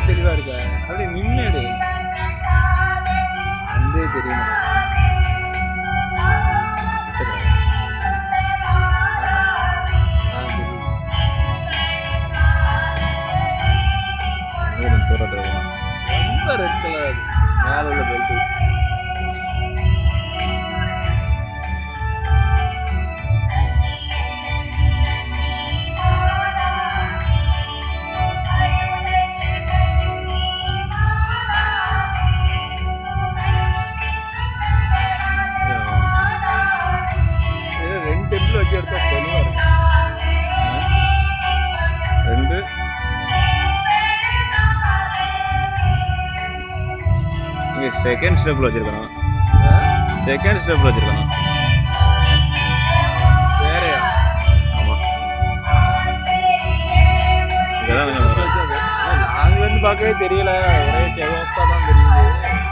தெளிவா இருக்கா அப்படியே நின்று எடு அந்த தெரியும் ரொம்ப ரெட் கலர் மேல உள்ள பெல்ட் இது ரெண்டு டெம்பிள் வச்சு எடுத்தா தெளிவா இருக்கு ரெண்டு இங்கே செகண்ட் ஸ்டெப்பில் வச்சுருக்கணும் செகண்ட் ஸ்டெப்பில் வச்சுருக்கணும் வேறையா ஆமாம் இதெல்லாம் கொஞ்சம் வரும். லாங்ல இருந்து பார்க்கவே தெரியல ஒரே செவப்பா தான் தெரியுது